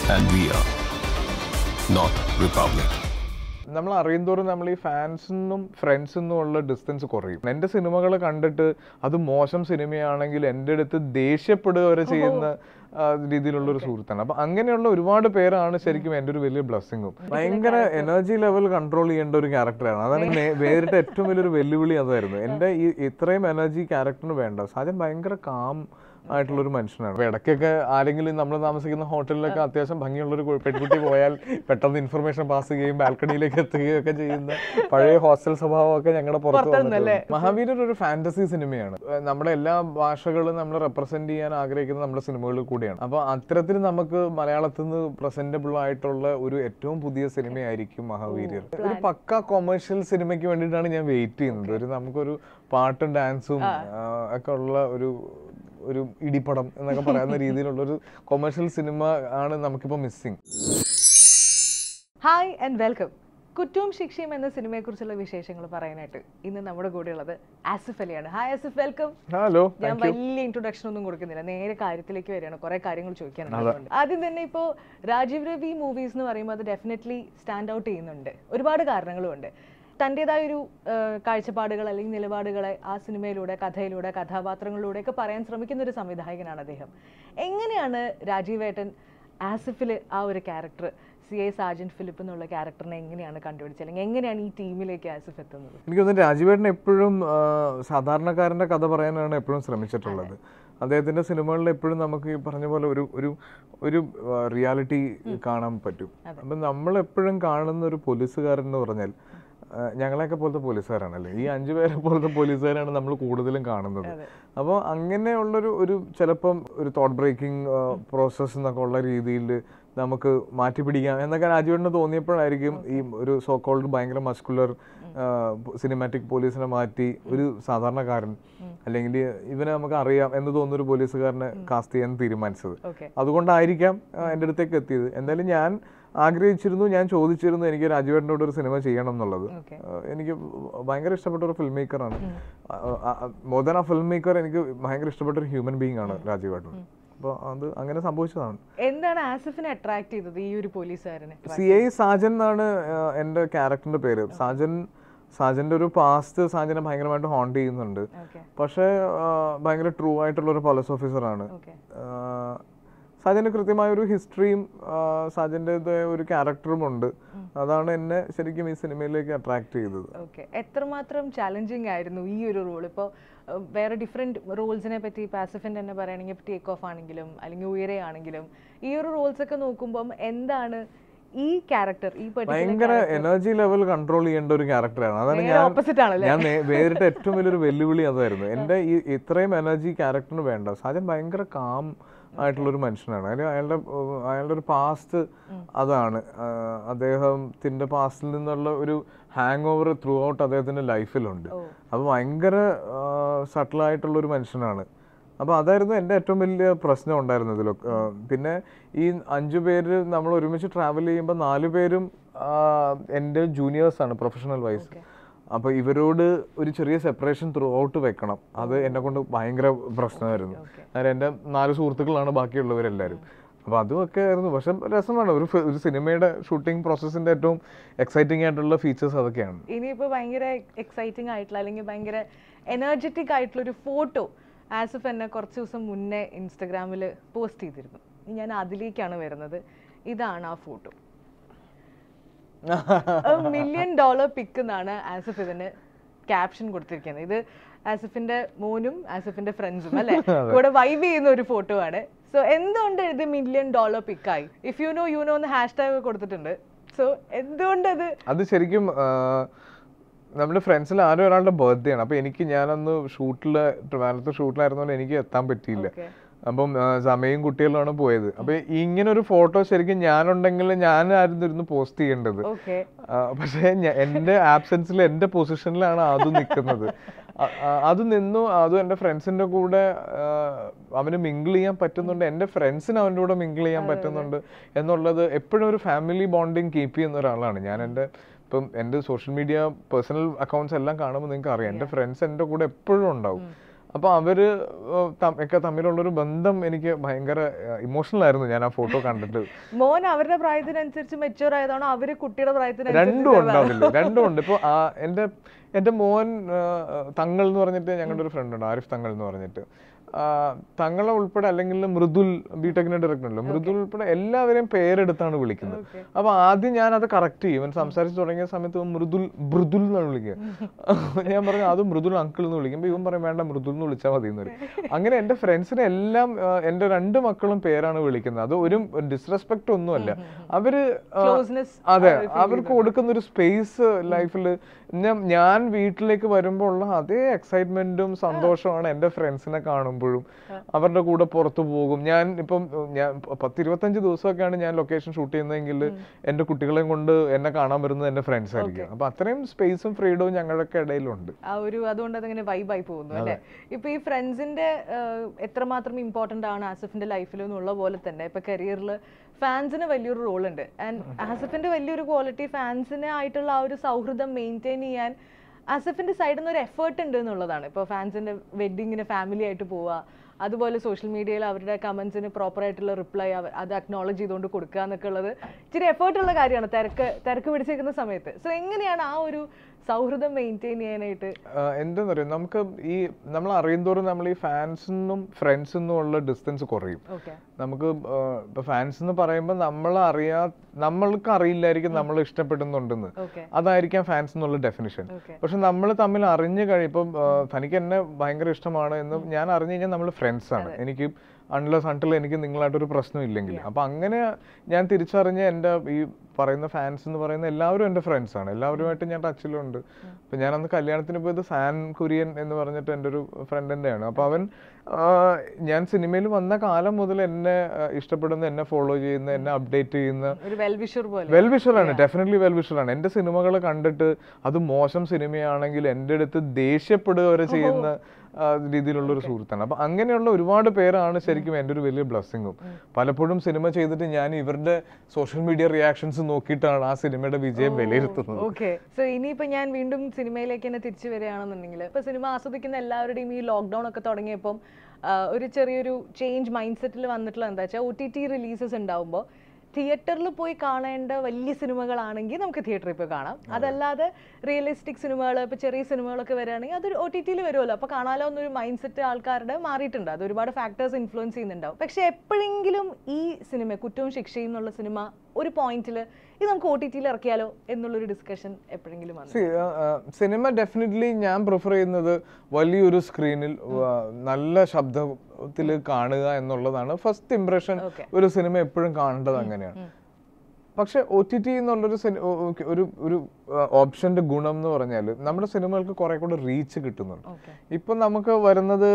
and we are not Republic. നമ്മൾ അറിയുന്തോറും നമ്മൾ ഈ ഫാൻസിനും ഫ്രണ്ട്സിനും ഉള്ള ഡിസ്റ്റൻസ് കുറയും എൻ്റെ സിനിമകൾ കണ്ടിട്ട് അത് മോശം സിനിമയാണെങ്കിൽ എൻ്റെ അടുത്ത് ദേഷ്യപ്പെടുക വരെ ചെയ്യുന്ന ആ, രീതിയിലുള്ള ഒരു സുഹൃത്താണ് അപ്പൊ അങ്ങനെയുള്ള ഒരുപാട് പേരാണ് ശരിക്കും എൻ്റെ ഒരു വലിയ ബ്ലസ്സിങ്ങും ഭയങ്കര എനർജി ലെവൽ കൺട്രോൾ ചെയ്യേണ്ട ഒരു ക്യാരക്ടറാണ് അതാണ് നേ- നേരിട്ട ഏറ്റവും വലിയൊരു വെല്ലുവിളി അതായിരുന്നു എൻ്റെ ഈ ഇത്രയും എനർജി ക്യാരക്ടറിന് വേണ്ട സാജൻ ഭയങ്കര കാം ആയിട്ടുള്ള ഒരു മനുഷ്യനാണ് അപ്പൊ ഇടയ്ക്കൊക്കെ ആരെങ്കിലും നമ്മൾ താമസിക്കുന്ന ഹോട്ടലിലൊക്കെ അത്യാവശ്യം ഭംഗിയുള്ള ഒരു പെൺകുട്ടി പോയാൽ പെട്ടെന്ന് ഇൻഫർമേഷൻ പാസ് ചെയ്യുകയും ബാൽക്കണിയിലേക്ക് എത്തുകയും ഒക്കെ ചെയ്യുന്ന പഴയ ഹോസ്റ്റൽ സ്വഭാവമൊക്കെ ഞങ്ങളുടെ പുറത്ത് വന്നിട്ടുണ്ട് മഹാവീരർ ഒരു ഫാന്റസി സിനിമയാണ് ഏഹ് നമ്മുടെ എല്ലാ ഭാഷകളും നമ്മൾ റെപ്രസെന്റ് ചെയ്യാൻ ആഗ്രഹിക്കുന്നത് നമ്മുടെ സിനിമകളിൽ കൂടിയാണ് അപ്പൊ അത്തരത്തിൽ നമുക്ക് മലയാളത്തിൽ നിന്ന് പ്രസന്റബിൾ ആയിട്ടുള്ള ഒരു ഏറ്റവും പുതിയ സിനിമയായിരിക്കും മഹാവീര്യർ ഒരു പക്ക കൊമേഴ്ഷ്യൽ സിനിമയ്ക്ക് വേണ്ടിയിട്ടാണ് ഞാൻ വെയിറ്റ് ചെയ്യുന്നത് ഒരു നമുക്കൊരു പാട്ടും ഡാൻസും ഒക്കെ ഉള്ള ഒരു ഒരു ഇടിപ്പടം എന്നൊക്കെ പറയുന്ന രീതിയിലുള്ള ഒരു കൊമേഴ്ഷ്യൽ സിനിമ ആണ് നമുക്കിപ്പോൾ മിസ്സിങ് ഹായ് ആൻഡ് വെൽക്കം കുറ്റവും ശിക്ഷയും എന്ന സിനിമയെക്കുറിച്ചുള്ള വിശേഷങ്ങൾ പറയാനായിട്ട് ഇന്ന് നമ്മുടെ കൂടെ ഉള്ളത് ആസിഫ് അലിയാണ് ഹായ് ആസിഫ് വെൽക്കം ഹലോ ഞാൻ വലിയ ഇൻട്രൊഡക്ഷൻ ഒന്നും കൊടുക്കുന്നില്ല നേരെ കാര്യത്തിലേക്ക് വരികയാണ് കുറെ കാര്യങ്ങൾ ചോദിക്കാനുണ്ട് ആദ്യം തന്നെ ഇപ്പോ രാജീവ് രവി മൂവീസ് എന്ന് പറയുമ്പോൾ അത് ഡെഫിനറ്റ്ലി സ്റ്റാൻഡ് ഔട്ട് ചെയ്യുന്നുണ്ട് ഒരുപാട് കാരണങ്ങളുമുണ്ട് തൻ്റെതായ ഒരു ആ, കാഴ്ചപ്പാടുകൾ അല്ലെങ്കിൽ നിലപാടുകളെ ആ സിനിമയിലൂടെ കഥയിലൂടെ കഥാപാത്രങ്ങളിലൂടെ ഒക്കെ പറയാൻ ശ്രമിക്കുന്ന ഒരു സംവിധായകനാണ് അദ്ദേഹം എങ്ങനെയാണ് രാജീവേട്ടൻ ആസിഫിൽ ആ ഒരു character C A Sajan Philip എന്നുള്ള ക്യാരക്ടറിനെ എങ്ങനെയാണ് കണ്ടുപിടിച്ചത് അല്ലെങ്കിൽ എങ്ങനെയാണ് ഈ ടീമിലേക്ക് ആസിഫ് എത്തുന്നത് എനിക്ക് തോന്നുന്നു രാജീവേട്ടൻ എപ്പോഴും ആ, സാധാരണക്കാരന്റെ കഥ പറയാനാണ് എപ്പോഴും ശ്രമിച്ചിട്ടുള്ളത് അദ്ദേഹത്തിന്റെ സിനിമകളിൽ എപ്പോഴും നമുക്ക് ഈ പറഞ്ഞ പോലെ ഒരു ഒരു ഒരു റിയാലിറ്റി കാണാൻ പറ്റും അപ്പം നമ്മൾ എപ്പോഴും കാണുന്ന ഒരു പോലീസുകാരൻ എന്ന് പറഞ്ഞാൽ ആ, ഞങ്ങളെയൊക്കെ പോലത്തെ പോലീസുകാരാണല്ലേ ഈ അഞ്ചു പേരെ പോലത്തെ പോലീസുകാരാണ് നമ്മൾ കൂടുതലും കാണുന്നത് അപ്പോൾ അങ്ങനെയുള്ളൊരു ഒരു ചിലപ്പം ഒരു തോട്ട് ബ്രേക്കിംഗ് പ്രോസസ്സ് എന്നൊക്കെ ഉള്ള രീതിയിൽ നമുക്ക് മാറ്റി പിടിക്കാം എന്നൊക്കെ രാജീവേട്ടന് തോന്നിയപ്പോഴായിരിക്കും ഈ ഒരു സോ കോൾഡ് ഭയങ്കര മസ്കുലർ സിനിമാറ്റിക് പോലീസിനെ മാറ്റി ഒരു സാധാരണക്കാരൻ അല്ലെങ്കിൽ ഇവനെ നമുക്ക് അറിയാം എന്ന് തോന്നുന്ന ഒരു പോലീസുകാരനെ കാസ്റ്റ് ചെയ്യാൻ തീരുമാനിച്ചത് ഓക്കെ അതുകൊണ്ടായിരിക്കാം ആ, എൻ്റെ അടുത്തേക്ക് എത്തിയത് എന്തായാലും ഞാൻ ആഗ്രഹിച്ചിരുന്നു ഞാൻ ചോദിച്ചിരുന്നു എനിക്ക് രാജീവേട്ടനോട് ഒരു സിനിമ ചെയ്യണം എന്നുള്ളത് Okay. ആ, എനിക്ക് ഭയങ്കര ഇഷ്ടപ്പെട്ട ഒരു ഫിൽം മേക്കറാണ് മോർ ദാൻ ആ ഫിൽം മേക്കർ എനിക്ക് ഭയങ്കര ഇഷ്ടപ്പെട്ട ഒരു ഹ്യൂമൻ ബീങ് ആണ് രാജീവേട്ടൻ അപ്പോൾ അത് അങ്ങനെ സംഭവിച്ചതാണ് എന്താണ് ആസിഫിനെ അട്രാക്ട് ചെയ്തത് ഈ ഒരു പോലീസുകാരനെ സി ഐ സാജൻ എന്നാണ് ആ, എൻ്റെ ക്യാരക്ടറിന്റെ പേര് സാജൻ സാജന്റെ ഒരു പാസ്റ്റ് സാജനെ ഭയങ്കരമായിട്ട് ഹോണ്ട് ചെയ്യുന്നുണ്ട് ഓക്കെ പക്ഷേ ആ, ഭയങ്കര ട്രൂ ആയിട്ടുള്ള ഒരു പോലീസ് ഓഫീസറാണ് ഓക്കെ സാജന് കൃത്യമായ ഒരു ഹിസ്റ്ററിയും സാജൻ്റെതായ ഒരു ക്യാരക്ടറും ഉണ്ട് അതാണ് എന്നെ ശരിക്കും ഈ സിനിമയിലേക്ക് അട്രാക്ട് ചെയ്തത് ഓക്കെ എത്രമാത്രം ചാലഞ്ചിങ് ആയിരുന്നു ഈ ഒരു റോൾ ഇപ്പോൾ വേറെ ഡിഫറെൻറ്റ് റോൾസിനെ പറ്റി പാസിഫിൻ്റെ തന്നെ പറയുകയാണെങ്കിൽ ടേക്ക് ഓഫ് ആണെങ്കിലും അല്ലെങ്കിൽ ഉയരെ ആണെങ്കിലും ഈ ഒരു റോൾസ് ഒക്കെ നോക്കുമ്പം എന്താണ് ഈ ക്യാരക്ടർ ഈ ഭയങ്കര എനർജി ലെവൽ കൺട്രോൾ ചെയ്യേണ്ട ഒരു ക്യാരക്ടറാണ് അതാണ് നേരെ ഞാൻ opposite ആണല്ലേ? ഞാൻ നേ- നേരിട്ട ഏറ്റവും വലിയൊരു വെല്ലുവിളി അതായിരുന്നു എൻ്റെ ഈ ഇത്രയും എനർജി ക്യാരക്ടറിന് വേണ്ട സാജൻ ഭയങ്കര കാം ആയിട്ടുള്ള ഒരു മനുഷ്യനാണ് അതിന് അയാളുടെ ഉം, അയാളുടെ ഒരു പാസ്റ്റ് അതാണ് ആ, അദ്ദേഹത്തിന്റെ പാസ്റ്റിൽ നിന്നുള്ള ഒരു ഹാങ് ഓവർ ത്രൂ ഔട്ട് അദ്ദേഹത്തിന്റെ ലൈഫിലുണ്ട് അപ്പൊ ഭയങ്കര സട്ടിലായിട്ടുള്ള ഒരു മനുഷ്യനാണ് അപ്പൊ അതായിരുന്നു എൻ്റെ ഏറ്റവും വലിയ പ്രശ്നം ഉണ്ടായിരുന്നത് ഇതിലൊക്കെ ആ, പിന്നെ ഈ അഞ്ചു പേര് നമ്മൾ ഒരുമിച്ച് ട്രാവൽ ചെയ്യുമ്പോൾ നാല് പേരും ആ, എൻ്റെ ജൂനിയേഴ്സ് ആണ് പ്രൊഫഷണൽ വൈസ് അപ്പൊ ഇവരോട് ഒരു ചെറിയ സെപ്പറേഷൻ ത്രൂ ഔട്ട് വെക്കണം അത് എന്നെ കൊണ്ട് ഭയങ്കര പ്രശ്നമായിരുന്നു കാരണം എൻ്റെ നാല് സുഹൃത്തുക്കളാണ് ബാക്കിയുള്ളവരെല്ലാവരും അപ്പൊ അതുമൊക്കെ ആയിരുന്നു പക്ഷെ രസമാണ് ഒരു ഫി- ഒരു സിനിമയുടെ ഷൂട്ടിംഗ് പ്രോസസ്സിന്റെ ഏറ്റവും എക്സൈറ്റിംഗ് ആയിട്ടുള്ള ഫീച്ചേഴ്സ് അതൊക്കെയാണ് ഇനിയിപ്പോൾ ഭയങ്കര എക്സൈറ്റിംഗ് ആയിട്ടുള്ള അല്ലെങ്കിൽ ഭയങ്കര എനർജറ്റിക് ആയിട്ടുള്ള ഒരു ഫോട്ടോ ആസിഫ് എന്നെ കുറച്ച് ദിവസം മുന്നേ ഇൻസ്റ്റഗ്രാമിൽ പോസ്റ്റ് ചെയ്തിരുന്നു ഞാൻ അതിലേക്കാണ് വരുന്നത് ഇതാണ് ആ ഫോട്ടോ മില്യൺ ഡോളർ പിക്ക് എന്നാണ് ആസിഫ് ഇതിന് ക്യാപ്ഷൻ കൊടുത്തിരിക്കുന്നത് ഇത് ആസിഫിന്റെ മോനും ആസിഫിന്റെ ഫ്രണ്ട്സും അല്ലെ കൂടെ വൈബ് ചെയ്യുന്ന ഒരു ഫോട്ടോ ആണ് സോ എന്തുകൊണ്ട് ഇത് മില്യൺ ഡോളർ പിക്കായി if you know you know എന്ന് ഹാഷ് ടാഗ് കൊടുത്തിട്ടുണ്ട് സോ എന്തുകൊണ്ട് അത് അത് ശരിക്കും ആ, നമ്മുടെ ഫ്രണ്ട്സിൽ ആരോ ഒരാളുടെ ബർത്ത്ഡേ ആണ് അപ്പൊ എനിക്ക് ഞാനന്ന് ഷൂട്ടിൽ ട്രിവാൻഡ്രത്ത് ഷൂട്ടിലായിരുന്നോണ്ട് എനിക്ക് എത്താൻ പറ്റിയില്ല Okay. അപ്പം ആ, സമയം കുട്ടികളുമാണ് പോയത് അപ്പൊ ഇങ്ങനെ ഒരു ഫോട്ടോ ശരിക്കും ഞാനുണ്ടെങ്കിൽ ഞാനായിരുന്നു ഇരുന്ന് പോസ്റ്റ് ചെയ്യേണ്ടത് ഓക്കെ ആ, പക്ഷേ ഞ- എന്റെ ആബ്സെൻസിൽ എന്റെ പൊസിഷനിലാണ് അത് നിൽക്കുന്നത് അ- അ- അത് നിന്നു അതും എൻ്റെ ഫ്രണ്ട്സിന്റെ കൂടെ ആ, അവന് മിങ്കിൾ ചെയ്യാൻ പറ്റുന്നുണ്ട് എൻ്റെ ഫ്രണ്ട്സിന് അവൻ്റെ കൂടെ മിങ്കിൾ ചെയ്യാൻ പറ്റുന്നുണ്ട് എന്നുള്ളത് എപ്പോഴും ഒരു ഫാമിലി ബോണ്ടിങ് കീപ്പ് ചെയ്യുന്ന ഒരാളാണ് ഞാൻ എൻ്റെ ഇപ്പം എൻ്റെ സോഷ്യൽ മീഡിയ പേഴ്സണൽ അക്കൗണ്ട്സ് എല്ലാം കാണുമ്പോൾ നിങ്ങൾക്ക് അറിയാം എൻ്റെ ഫ്രണ്ട്സ് എൻ്റെ കൂടെ എപ്പോഴും ഉണ്ടാവും അപ്പൊ അവര് ഏഹ് തം- ഒക്കെ തമ്മിലുള്ളൊരു ബന്ധം എനിക്ക് ഭയങ്കര ഇമോഷണൽ ആയിരുന്നു ഞാൻ ആ ഫോട്ടോ കണ്ടിട്ട് മോൻ അവരുടെ പ്രായത്തിനനുസരിച്ച് മെച്ചുവർ ആയതാണോ അവര് കുട്ടിയുടെ രണ്ടും പ്രായത്തിനനുസരിച്ച് ഉണ്ട് അതിൽ രണ്ടും ഉണ്ട് ഇപ്പൊ ആ എന്റെ എന്റെ മോൻ ആ, തങ്ങൾ എന്ന് പറഞ്ഞിട്ട് ഞങ്ങളുടെ ഒരു ഫ്രണ്ട് ഉണ്ട് ആരിഫ് തങ്ങൾ എന്ന് പറഞ്ഞിട്ട് ആ, തങ്ങളെ ഉൾപ്പെടെ അല്ലെങ്കിൽ മൃദുൽ ബിടെക്കിന്റെ ഡയറക്ടർ ഉണ്ടല്ലോ മൃദുൽ ഉൾപ്പെടെ എല്ലാവരെയും പേരെടുത്താണ് വിളിക്കുന്നത് അപ്പൊ ആദ്യം ഞാൻ അത് കറക്റ്റ് ചെയ്യും ഇവൻ സംസാരിച്ച് തുടങ്ങിയ സമയത്ത് ഇവൻ മൃദുൽ മൃദുൽ എന്നാണ് വിളിക്കുക ഞാൻ പറഞ്ഞു അത് മൃദുൽ അങ്കിൾ എന്ന് വിളിക്കുമ്പോൾ ഇവൻ പറയും വേണ്ട മൃദുൽ എന്ന് വിളിച്ചാൽ മതി എന്ന് പറയും അങ്ങനെ എന്റെ ഫ്രണ്ട്സിനെ എല്ലാം ആ, എന്റെ രണ്ട് മക്കളും പേരാണ് വിളിക്കുന്നത് അത് ഒരു ഡിസ്റെസ്പെക്ട് ഒന്നുമല്ല അവര് ആ, Closeness അതെ അവർക്ക് കൊടുക്കുന്ന ഒരു സ്പേസ് ലൈഫിൽ ഞാൻ ഞാൻ വീട്ടിലേക്ക് വരുമ്പോൾ ഉള്ള അതേ എക്സൈറ്റ്മെന്റും സന്തോഷമാണ് എന്റെ ഫ്രണ്ട്സിനെ കാണുമ്പോഴും അവരുടെ കൂടെ പുറത്തു പോകും ഞാൻ ഇപ്പം ഉം, ഞാൻ പ- പത്തിരുപത്തഞ്ച് ദിവസമൊക്കെയാണ് ഞാൻ ലൊക്കേഷൻ ഷൂട്ട് ചെയ്യുന്നതെങ്കിൽ എന്റെ കുട്ടികളെയും കൊണ്ട് എന്നെ കാണാൻ വരുന്നത് എന്റെ ഫ്രണ്ട്സ് ആയിരിക്കും അപ്പൊ അത്രയും സ്പേസും ഫ്രീഡവും ഞങ്ങളുടെ ഇടയിലുണ്ട് ആ ഒരു അതുകൊണ്ട് അതിങ്ങനെ വൈബായി പോകുന്നു അല്ലേ ഇപ്പൊ ഈ ഫ്രണ്ട്സിന്റെ എത്രമാത്രം ഇമ്പോർട്ടന്റ് ആണ് ആസിഫിന്റെ ലൈഫിൽ എന്നുള്ള പോലെ തന്നെ ഇപ്പൊ കരിയറിൽ ഫാൻസിന് വലിയൊരു റോൾ ഉണ്ട് ആൻഡ് ആസിഫിന്റെ വലിയൊരു ക്വാളിറ്റി ഫാൻസിന് ആയിട്ടുള്ള ആ ഒരു സൗഹൃദം മെയിൻറ്റെയിൻ ചെയ്യാൻ ആസിഫിന്റെ സൈഡിൽ നിന്ന് ഒരു എഫേർട്ട് ഉണ്ട് എന്നുള്ളതാണ് ഇപ്പോൾ ഫാൻസിന്റെ വെഡിങ്ങിന് ഫാമിലി ആയിട്ട് പോവുക അതുപോലെ സോഷ്യൽ മീഡിയയിൽ അവരുടെ കമന്റ്സിന് പ്രോപ്പർ ആയിട്ടുള്ള റിപ്ലൈ അത് അക്നോളജ് ചെയ്തുകൊണ്ട് കൊടുക്കുക എന്നൊക്കെ ഉള്ളത് ഇച്ചിരി എഫേർട്ട് ഉള്ള കാര്യമാണ് തിരക്ക് തിരക്ക് പിടിച്ചിരിക്കുന്ന സമയത്ത് സോ എങ്ങനെയാണ് ആ ഒരു സൗഹൃദം മെയിൻറ്റെയിൻ ചെയ്യാനായിട്ട് എന്താന്ന് പറയുക നമുക്ക് ഈ നമ്മൾ അറിയുന്തോറും നമ്മൾ ഈ ഫാൻസിനും ഫ്രണ്ട്സിനും ഉള്ള ഡിസ്റ്റൻസ് കുറയും ഓക്കെ നമുക്ക് ആഹ് ഇപ്പൊ ഫാൻസ് എന്ന് പറയുമ്പോൾ നമ്മൾ അറിയാ നമ്മൾക്ക് അറിയില്ലായിരിക്കും നമ്മൾ ഇഷ്ടപ്പെടുന്നുണ്ടെന്ന് ഓക്കെ അതായിരിക്കാം ഫാൻസ് എന്നുള്ള ഡെഫിനിഷൻ ഓക്കെ പക്ഷെ നമ്മൾ തമ്മിൽ അറിഞ്ഞു കഴിയും ഇപ്പം ആഹ് തനിക്ക് എന്നെ ഭയങ്കര ഇഷ്ടമാണ് എന്ന് ഞാൻ അറിഞ്ഞു കഴിഞ്ഞാൽ നമ്മൾ ഫ്രണ്ട്സ് ആണ് എനിക്ക് അൺലെസ് അൺട്ടിൽ എനിക്ക് നിങ്ങളായിട്ടൊരു പ്രശ്നം ഇല്ലെങ്കിൽ അപ്പൊ അങ്ങനെ ഞാൻ തിരിച്ചറിഞ്ഞ എൻ്റെ ഈ പറയുന്ന ഫാൻസ് എന്ന് പറയുന്ന എല്ലാവരും എൻ്റെ ഫ്രണ്ട്സ് ആണ് എല്ലാവരുമായിട്ട് ഞാൻ ടച്ചിലുണ്ട് അപ്പൊ ഞാൻ അന്ന് കല്യാണത്തിന് പോയത് സാൻ കുര്യൻ എന്ന് പറഞ്ഞിട്ട് എൻ്റെ ഒരു ഫ്രണ്ടിൻ്റെയാണ് അപ്പൊ അവൻ ആഹ് ഞാൻ സിനിമയിൽ വന്ന കാലം മുതൽ എന്നെ ആഹ് ഇഷ്ടപ്പെടുന്ന എന്നെ ഫോളോ ചെയ്യുന്ന എന്നെ അപ്ഡേറ്റ് ചെയ്യുന്ന ഒരു വെൽവിഷർ പോലെ വെൽ വിഷറാണ് ഡെഫിനറ്റ്ലി വെൽ വിഷറാണ് എന്റെ സിനിമകൾ കണ്ടിട്ട് അത് മോശം സിനിമയാണെങ്കിൽ എൻ്റെ അടുത്ത് ദേഷ്യപ്പെടുക വരെ ചെയ്യുന്ന ആ, രീതിയിലുള്ള ഒരു സുഹൃത്താണ് അപ്പൊ അങ്ങനെയുള്ള ഒരുപാട് പേരാണ് ശരിക്കും എൻ്റെ ഒരു വലിയ ബ്ലെസ്സിങ്ങും പലപ്പോഴും സിനിമ ചെയ്തിട്ട് ഞാൻ ഇവരുടെ സോഷ്യൽ മീഡിയ റിയാക്ഷൻസ് നോക്കിയിട്ടാണ് ആ സിനിമയുടെ വിജയം വിലയിരുത്തുന്നത് ഓക്കെ സോ ഇനിയിപ്പോ ഞാൻ വീണ്ടും സിനിമയിലേക്ക് തന്നെ തിരിച്ചു വരികയാണെന്നുണ്ടെങ്കിൽ ഇപ്പൊ സിനിമ ആസ്വദിക്കുന്ന എല്ലാവരുടെയും ഈ ലോക്ക്ഡൌൺ ഒക്കെ തുടങ്ങിയപ്പം ആ, ഒരു ചെറിയൊരു ചേഞ്ച് മൈൻഡ് സെറ്റിൽ വന്നിട്ടുള്ള എന്താ വെച്ചാൽ ഒ ടി ടി റിലീസസ് ഉണ്ടാവുമ്പോൾ തിയേറ്ററിൽ പോയി കാണേണ്ട വലിയ സിനിമകളാണെങ്കിൽ നമുക്ക് തിയേറ്ററിൽ പോയി കാണാം അതല്ലാതെ റിയലിസ്റ്റിക് സിനിമകൾ ഇപ്പോൾ ചെറിയ സിനിമകളൊക്കെ വരികയാണെങ്കിൽ അത് ഒ ടി ടിയിൽ വരുമല്ലോ അപ്പോൾ കാണാലോ എന്നൊരു മൈൻഡ് സെറ്റ് ആൾക്കാരുടെ മാറിയിട്ടുണ്ട് അത് ഒരുപാട് ഫാക്ടേഴ്സ് ഇൻഫ്ലുവൻസ് ചെയ്യുന്നുണ്ടാവും പക്ഷെ എപ്പോഴെങ്കിലും ഈ സിനിമ കുറ്റവും ശിക്ഷയും എന്നുള്ള സിനിമ ഒരു പോയിന്റിൽ ഇത് നമുക്ക് ഒ ടി ടിയിൽ ഇറക്കിയാലോ എന്നുള്ളൊരു ഡിസ്കഷൻ എപ്പോഴെങ്കിലും വന്നു See, ആ, ആ, സിനിമ ഡെഫിനറ്റ്ലി ഞാൻ പ്രിഫർ ചെയ്യുന്നത് വലിയൊരു സ്ക്രീനിൽ നല്ല ശബ്ദത്തിൽ കാണുക എന്നുള്ളതാണ് ഫസ്റ്റ് ഇംപ്രഷൻ Okay. ഒരു സിനിമ എപ്പോഴും കാണേണ്ടത് അങ്ങനെയാണ് പക്ഷെ ഒ ടി ടി എന്നുള്ളൊരു സിനി- ഒ- ഒ- ഒരു ഒരു ഓപ്ഷന്റെ ഗുണം എന്ന് പറഞ്ഞാൽ നമ്മുടെ സിനിമകൾക്ക് കുറെ കൂടെ റീച്ച് കിട്ടുന്നുണ്ട് ഓക്കെ ഇപ്പൊ നമുക്ക് വരുന്നത്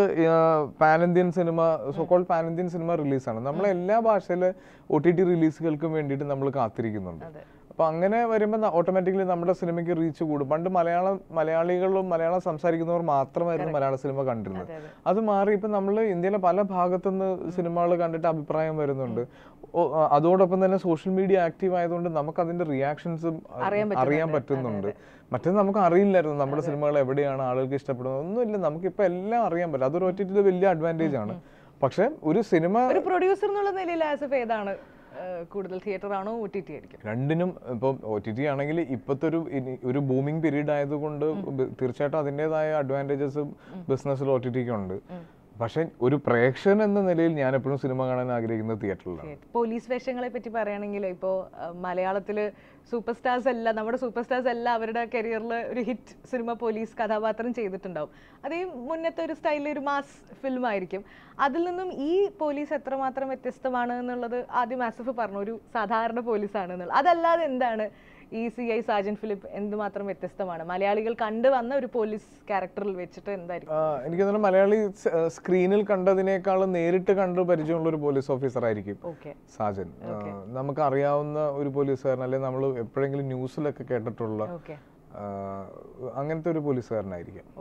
പാൻ ഇന്ത്യൻ സിനിമ സോക്കോൾ പാൻ ഇന്ത്യൻ സിനിമ റിലീസാണ് നമ്മൾ എല്ലാ ഭാഷയിലെ ഒ ടി ടി റിലീസുകൾക്കും വേണ്ടിയിട്ട് നമ്മൾ കാത്തിരിക്കുന്നുണ്ട് അതെ അപ്പൊ അങ്ങനെ വരുമ്പോൾ ഓട്ടോമാറ്റിക്കലി നമ്മുടെ സിനിമയ്ക്ക് റീച്ച് കൂടും പണ്ട് മലയാളം മലയാളികളും മലയാളം സംസാരിക്കുന്നവർ മാത്രമായിരുന്നു മലയാള സിനിമ കണ്ടിരുന്നത് അതെ, അതെ. അത് മാറി ഇപ്പൊ നമ്മൾ ഇന്ത്യയിലെ പല ഭാഗത്തുനിന്ന് സിനിമകൾ കണ്ടിട്ട് അഭിപ്രായം വരുന്നുണ്ട് ഓ, ആ, അതോടൊപ്പം തന്നെ സോഷ്യൽ മീഡിയ ആക്റ്റീവ് ആയതുകൊണ്ട് നമുക്ക് അതിന്റെ റിയാക്ഷൻസും അറിയാൻ അറിയാൻ പറ്റുന്നുണ്ട് മറ്റേത് നമുക്ക് അറിയില്ലായിരുന്നു നമ്മുടെ സിനിമകൾ എവിടെയാണ് ആളുകൾക്ക് ഇഷ്ടപ്പെടുന്നത് ഒന്നുമില്ല നമുക്കിപ്പോ എല്ലാം അറിയാൻ പറ്റും അതൊരു ഒറ്റ വലിയ അഡ്വാൻറ്റേജ് ആണ് പക്ഷെ ഒരു സിനിമ ഒരു പ്രൊഡ്യൂസർ എന്നുള്ള നിലയിൽ ആസിഫ് ഏതാണ് ആ, കൂടുതൽ തിയേറ്റർ ആണോ ഒ ടി ടി ആയിരിക്കും രണ്ടിനും ഇപ്പം ഒ ടി ടി ആണെങ്കിൽ ഇപ്പോഴത്തെ ഒരു ഇനി ഒരു ബൂമിംഗ് പീരീഡ് ആയതുകൊണ്ട് ബ- തീർച്ചയായിട്ടും അതിൻ്റെതായ അഡ്വാൻറ്റേജസ് ബിസിനസ്സിൽ ഒ ടി ടിക്ക് ഉണ്ട് പക്ഷെ ഒരു പ്രേക്ഷകൻ എന്ന നിലയിൽ ഞാൻ എപ്പോഴും സിനിമ കാണാൻ ആഗ്രഹിക്കുന്നത് തിയേറ്ററിലാണ് പോലീസ് വേഷങ്ങളെ പറ്റി പറയുകയാണെങ്കിൽ ഇപ്പോൾ മലയാളത്തിൽ സൂപ്പർ സ്റ്റാർസ് എല്ലാം നമ്മുടെ സൂപ്പർ സ്റ്റാർസ് എല്ലാം അവരുടെ കരിയറിൽ ഒരു ഹിറ്റ് സിനിമ പോലീസ് കഥാപാത്രം ചെയ്തിട്ടുണ്ടാവും അതേ മുന്നത്തെ ഒരു സ്റ്റൈലിൽ ഒരു മാസ് ഫിലിം ആയിരിക്കും അതിൽ നിന്നും ഈ പോലീസ് എത്രമാത്രം വ്യത്യസ്തമാണ് എന്നുള്ളത് ആദ്യം ആസിഫ് പറഞ്ഞു ഒരു സാധാരണ പോലീസാണ് എന്നുള്ളത് അതല്ലാതെ എന്താണ് ഈ സി ഐ സാജൻ ഫിലിപ്പ് എന്തുമാത്രം വ്യത്യസ്തമാണ് മലയാളികൾ കണ്ടു വന്ന ഒരു പോലീസ് ക്യാരക്ടറിൽ വെച്ചിട്ട് എന്തായിരിക്കും ആ, എനിക്ക് തോന്നുന്നു മലയാളി സ്ക്രീനിൽ കണ്ടതിനേക്കാളും നേരിട്ട് കണ്ട് പരിചയമുള്ള ഒരു പോലീസ് ഓഫീസർ ആയിരിക്കും ഓക്കെ സാജൻ ആ, നമുക്ക് അറിയാവുന്ന ഒരു പോലീസുകാരൻ അല്ലെങ്കിൽ നമ്മൾ എപ്പോഴെങ്കിലും ന്യൂസിലൊക്കെ കേട്ടിട്ടുള്ള ഓക്കെ ആ, അങ്ങനത്തെ ഒരു പോലീസുകാരനായിരിക്കും ഓക്കെ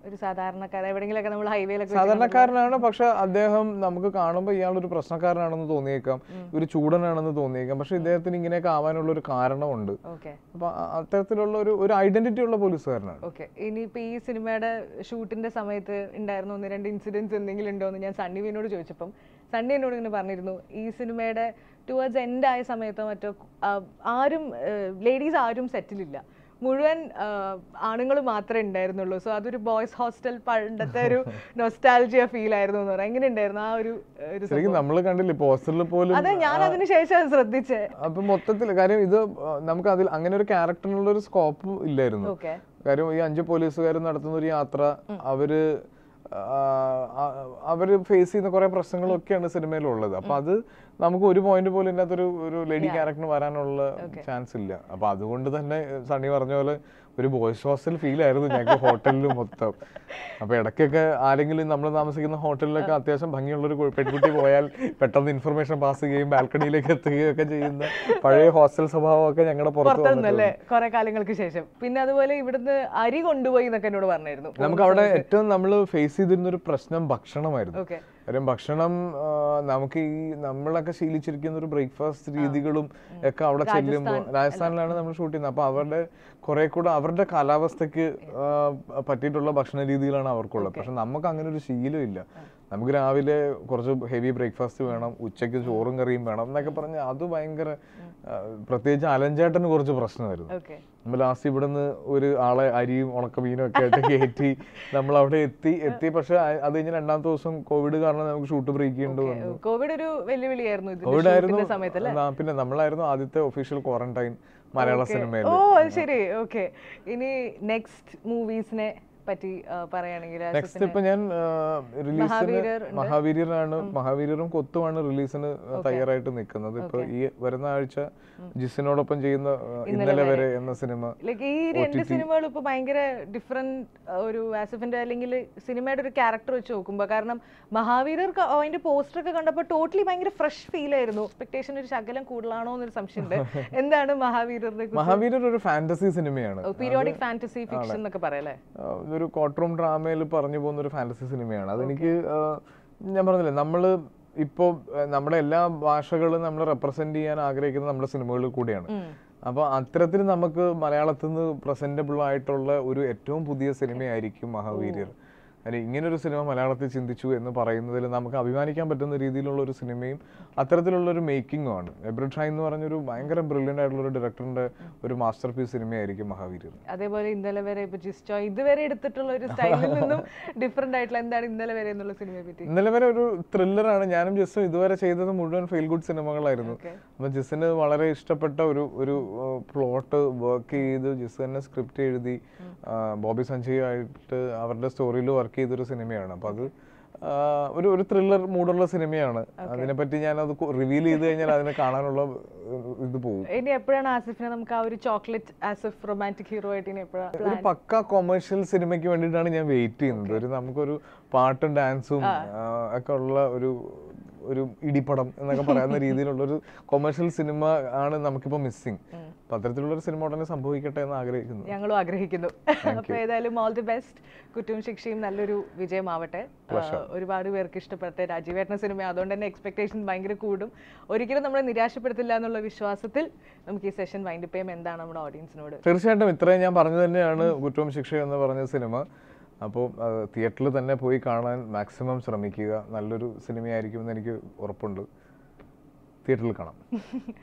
ഒരു സാധാരണക്കാരൻ എവിടെയെങ്കിലൊക്കെ നമ്മൾ ഹൈവേയിലൊക്കെ സാധാരണക്കാരനാണ് പക്ഷെ അദ്ദേഹം നമുക്ക് കാണുമ്പോൾ ഇയാൾ ഒരു പ്രശ്നക്കാരനാണെന്ന് തോന്നിയേക്കാം ഒരു ചൂടനാണെന്ന് തോന്നിയേക്കാം പക്ഷെ ഇദ്ദേഹത്തിന് ഇങ്ങനെയൊക്കെ ആവാനുള്ള ഒരു കാരണമുണ്ട് ഓക്കെ അപ്പൊ അ- അത്തരത്തിലുള്ള ഒരു ഒരു ഐഡന്റിറ്റി ഉള്ള പോലീസുകാരനാണ് ഓക്കെ ഇനിയിപ്പോ ഈ സിനിമയുടെ ഷൂട്ടിന്റെ സമയത്ത് ഉണ്ടായിരുന്ന ഒന്ന് രണ്ട് ഇൻസിഡൻസ് എന്തെങ്കിലും ഉണ്ടോ എന്ന് ഞാൻ സണ്ണിവിനോട് ചോദിച്ചപ്പം സണ്ണി എന്നോട് ഇങ്ങനെ പറഞ്ഞിരുന്നു ഈ സിനിമയുടെ ടുവേർഡ്സ് എൻഡ് ആയ സമയത്തോ മറ്റോ ആ, ആരും ലേഡീസ് ആരും സെറ്റിലില്ല മുഴുവൻ ആണുങ്ങൾ മാത്രമേ ഉണ്ടായിരുന്നുള്ളൂ സോ അതൊരു ബോയ്സ് ഹോസ്റ്റൽ പണ്ടത്തെ ഒരു നൊസ്റ്റാലജിയ ഫീൽ ആയിരുന്നു എന്ന് പറയാം എങ്ങനെ ഉണ്ടായിരുന്നു ആ ഒരു ഏഹ്, ഒരു ശരിക്കും നമ്മൾ കണ്ടില്ലേ പോസ്റ്ററിൽ പോലും അതെ ഞാൻ അതിന് ശേഷം ശ്രദ്ധിച്ചേ അപ്പൊ മൊത്തത്തിൽ കാര്യം ഇത് ആ, നമുക്ക് അതിൽ അങ്ങനെ ഒരു ക്യാരക്ടറിനുള്ള ഒരു സ്കോപ്പ് ഇല്ലായിരുന്നു ഓക്കെ കാര്യം ഈ അഞ്ച് പോലീസുകാർ നടത്തുന്ന ഒരു യാത്ര അവര് ആ, ആ, അവര് ഫേസ് ചെയ്യുന്ന കുറെ പ്രശ്നങ്ങളൊക്കെയാണ് സിനിമയിലുള്ളത് അപ്പൊ അത് നമുക്ക് ഒരു പോയിന്റ് പോലും ഇതിനകത്തൊരു ഒരു ലേഡി ക്യാരക്ടറിന് വരാനുള്ള ചാൻസ് ഇല്ല അപ്പൊ അതുകൊണ്ട് തന്നെ സണ്ണി പറഞ്ഞ പോലെ ഒരു ബോയ്സ് ഹോസ്റ്റൽ ഫീൽ ആയിരുന്നു ഞങ്ങൾക്ക് ഹോട്ടലിൽ മൊത്തം അപ്പൊ ഇടയ്ക്കൊക്കെ ആരെങ്കിലും നമ്മൾ താമസിക്കുന്ന ഹോട്ടലിലൊക്കെ അത്യാവശ്യം ഭംഗിയുള്ള ഒരു പെൺകുട്ടി പോയാൽ പെട്ടെന്ന് ഇൻഫർമേഷൻ പാസ് ചെയ്യുകയും ബാൽക്കണിയിലേക്ക് എത്തുകയും ഒക്കെ ചെയ്യുന്ന പഴയ ഹോസ്റ്റൽ സ്വഭാവമൊക്കെ ഞങ്ങളുടെ പുറത്ത് വന്നിട്ടുണ്ട് പുറത്തുനിന്നല്ലേ കുറെ കാലങ്ങൾക്ക് ശേഷം പിന്നെ അതുപോലെ ഇവിടുന്ന് അരി കൊണ്ടുപോയി എന്നൊക്കെ എന്നോട് പറഞ്ഞായിരുന്നു നമുക്ക് അവിടെ ഏറ്റവും നമ്മൾ ഫേസ് ചെയ്തിരുന്ന ഒരു പ്രശ്നം ഭക്ഷണമായിരുന്നു ഓക്കെ കാര്യം ഭക്ഷണം ആ, നമുക്ക് ഈ നമ്മളൊക്കെ ശീലിച്ചിരിക്കുന്ന ഒരു ബ്രേക്ക്ഫാസ്റ്റ് രീതികളും ഒക്കെ അവിടെ ചെല്ലുമ്പോൾ രാജസ്ഥാനിലാണ് നമ്മൾ ഷൂട്ട് ചെയ്യുന്നത് അപ്പൊ അവരുടെ കുറെ കൂടെ അവരുടെ കാലാവസ്ഥക്ക് ആ, പറ്റിയിട്ടുള്ള ഭക്ഷണ രീതികളാണ് അവർക്കുള്ളത് പക്ഷെ നമുക്ക് അങ്ങനെ ഒരു ശീലമില്ല നമുക്ക് രാവിലെ കുറച്ച് ഹെവി ബ്രേക്ക്ഫാസ്റ്റ് വേണം ഉച്ചയ്ക്ക് ചോറും കറിയും വേണം എന്നൊക്കെ പറഞ്ഞ് അത് ഭയങ്കര ആ, പ്രത്യേകിച്ച് അലഞ്ചേട്ടന് കുറച്ച് പ്രശ്നമായിരുന്നു ഓക്കെ നമ്മൾ ലാസ്റ്റ് ഇവിടുന്ന് ഒരു ആളെ അരിയും ഉണക്കമീനും ഒക്കെ ആയിട്ട് കയറ്റി നമ്മൾ അവിടെ എത്തി എത്തി പക്ഷെ അ- അത് കഴിഞ്ഞ് രണ്ടാമത്തെ ദിവസം കോവിഡ് കാരണം നമുക്ക് ഷൂട്ട് ബ്രേക്ക് ചെയ്യേണ്ടി വന്നു കോവിഡ് ഒരു വെല്ലുവിളിയായിരുന്നു ഇതിന്റെ കോവിഡ് ആയിരുന്നു ഷൂട്ടിന്റെ സമയത്ത് അല്ലേ ന- പിന്നെ നമ്മളായിരുന്നു ആദ്യത്തെ ഒഫീഷ്യൽ ക്വാറന്റൈൻ മലയാള സിനിമയിൽ ഓ അത് ശരി ഓക്കെ ഇനി നെക്സ്റ്റ് മൂവീസിനെ പറ്റി ആ, പറയുകയാണെങ്കിൽ നെക്സ്റ്റ് ഇപ്പൊ ഞാൻ റിലീസിന് മഹാവീരർ മഹാവീര്യനാണ് മഹാവീര്യറും കൊത്തുമാണ് റിലീസിന് തയ്യാറായിട്ട് നിൽക്കുന്നത് ഇപ്പൊ ഈ വരുന്ന ആഴ്ച ജിസിനോടൊപ്പം ചെയ്യുന്ന ആ, ഇന്നലെ വരെ എന്ന സിനിമ ലൈക്ക് ഈ രണ്ട് സിനിമകളും ഇപ്പൊ ഭയങ്കര ഡിഫറെന്റ് ഒരു ആസിഫിന്റെ അല്ലെങ്കിൽ സിനിമയുടെ ഒരു ക്യാരക്ടർ വെച്ച് നോക്കുമ്പോ കാരണം മഹാവീരർ ക- അതിന്റെ പോസ്റ്റർ ഒക്കെ കണ്ടപ്പോൾ ടോട്ടലി ഭയങ്കര ഫ്രഷ് ഫീൽ ആയിരുന്നു എക്സ്പെക്ടേഷൻ ഒരു ശകലം കൂടുതലാണോ എന്നൊരു സംശയമുണ്ട് എന്താണ് മഹാവീരറിനെ മഹാവീരർ ഒരു ഫാന്റസി സിനിമയാണ് പീരിയോഡിക് ഫാന്റസി ഫിക്ഷൻ എന്നൊക്കെ പറയല്ലേ ആ, ഒരു കോർട്ട് റൂം ഡ്രാമയിൽ പറഞ്ഞു പോകുന്ന ഒരു ഫാന്റസി സിനിമയാണ് അതെനിക്ക് ആ, ഞാൻ പറഞ്ഞില്ലേ നമ്മള് ഇപ്പോൾ നമ്മുടെ എല്ലാ ഭാഷകളും നമ്മൾ റെപ്രസെന്റ് ചെയ്യാൻ ആഗ്രഹിക്കുന്നത് നമ്മുടെ സിനിമകളിൽ കൂടിയാണ് അപ്പൊ അത്തരത്തിൽ നമുക്ക് മലയാളത്തിൽ നിന്ന് പ്രസന്റബിൾ ആയിട്ടുള്ള ഒരു ഏറ്റവും പുതിയ സിനിമയായിരിക്കും മഹാവീര്യർ അല്ലെ ഇങ്ങനെ ഒരു സിനിമ മലയാളത്തിൽ ചിന്തിച്ചു എന്ന് പറയുന്നതിൽ നമുക്ക് അഭിമാനിക്കാൻ പറ്റുന്ന രീതിയിലുള്ള ഒരു സിനിമയും അത്തരത്തിലുള്ള ഒരു മേക്കിംഗും ആണ് എബ്രിഡ് ഷായ് എന്ന് പറഞ്ഞൊരു ഭയങ്കര ബ്രില്യൻ്റ് ആയിട്ടുള്ള ഒരു ഡയറക്ടറിന്റെ ഒരു മാസ്റ്റർ പീസ് സിനിമയായിരിക്കും മഹാവീര്യർ അതേപോലെ ഇന്നലെ വരെ ഇപ്പൊ ജിസ്റ്റോ ഇതുവരെ എടുത്തിട്ടുള്ള ഒരു സ്റ്റൈലിൽ നിന്നും ഡിഫറെന്റ് ആയിട്ടുള്ള എന്താണ് ഇന്നലെ വരെ എന്നുള്ള സിനിമയെ പറ്റി ഇന്നലെ വരെ ഒരു ത്രില്ലറാണ് ഞാനും ജസ്സും ഇതുവരെ ചെയ്തത് മുഴുവൻ ഫെയിൽ ഗുഡ് സിനിമകളായിരുന്നു Okay. അപ്പൊ ജിസ്സിന് വളരെ ഇഷ്ടപ്പെട്ട ഒരു ഒരു പ്ലോട്ട് വർക്ക് ചെയ്ത് ജിസ് തന്നെ സ്ക്രിപ്റ്റ് എഴുതി ആ, ബോബി സഞ്ജയ് ആയിട്ട് അവരുടെ സ്റ്റോറിയിൽ വർക്ക് ചെയ്തൊരു സിനിമയാണ് അപ്പൊ അത് ആ, ഒരു ഒരു ത്രില്ലർ മൂഡുള്ള സിനിമയാണ് അതിനെപ്പറ്റി ഞാൻ അത് റിവീൽ ചെയ്ത് കഴിഞ്ഞാൽ അതിനെ കാണാനുള്ള ഏഹ്, ഇത് പോകും ഇനി എപ്പോഴാണ് ആസിഫിനെ നമുക്ക് ആ ഒരു ചോക്ലേറ്റ് ആസിഫ് റൊമാൻറ്റിക് ഹീറോ ആയിട്ട് ഇനി എപ്പോഴാണ് ഒരു പക്ക കൊമേഴ്ഷ്യൽ സിനിമയ്ക്ക് വേണ്ടിയിട്ടാണ് ഞാൻ വെയിറ്റ് ചെയ്യുന്നത് ഒരു നമുക്കൊരു പാട്ടും ഡാൻസും ആ, ഒക്കെ ഉള്ള ഒരു ഒരു ഇടിപ്പടം എന്നൊക്കെ പറയുന്ന രീതിയിലുള്ള ഒരു കൊമേഴ്ഷ്യൽ സിനിമ ആണ് നമുക്കിപ്പോ മിസ്സിങ് അപ്പൊ അത്തരത്തിലുള്ള ഒരു സിനിമ ഉടനെ സംഭവിക്കട്ടെ എന്ന് ആഗ്രഹിക്കുന്നു ഞങ്ങളും ആഗ്രഹിക്കുന്നു അപ്പൊ ഏതായാലും ഓൾ ദി ബെസ്റ്റ് കുറ്റവും ശിക്ഷയും നല്ലൊരു വിജയമാവട്ടെ ആഹ് ഒരുപാട് പേർക്ക് ഇഷ്ടപ്പെട്ടെ രാജീവേട്ടന സിനിമ അതുകൊണ്ട് തന്നെ എക്സ്പെക്ടേഷൻ ഭയങ്കര കൂടും ഒരിക്കലും നമ്മളെ നിരാശപ്പെടുത്തില്ല എന്നുള്ള വിശ്വാസത്തിൽ നമുക്ക് ഈ സെഷൻ വൈൻഡപ്പ് ചെയ്യാം എന്താണ് നമ്മുടെ ഓഡിയൻസിനോട് തീർച്ചയായിട്ടും ഇത്രയും ഞാൻ പറഞ്ഞു തന്നെയാണ് കുറ്റവും ശിക്ഷയും എന്ന് പറഞ്ഞ സിനിമ അപ്പോൾ തിയേറ്ററിൽ തന്നെ പോയി കാണാൻ മാക്സിമം ശ്രമിക്കുക നല്ലൊരു സിനിമയായിരിക്കുമെന്ന് എനിക്ക് ഉറപ്പുണ്ട് തിയേറ്ററിൽ കാണാം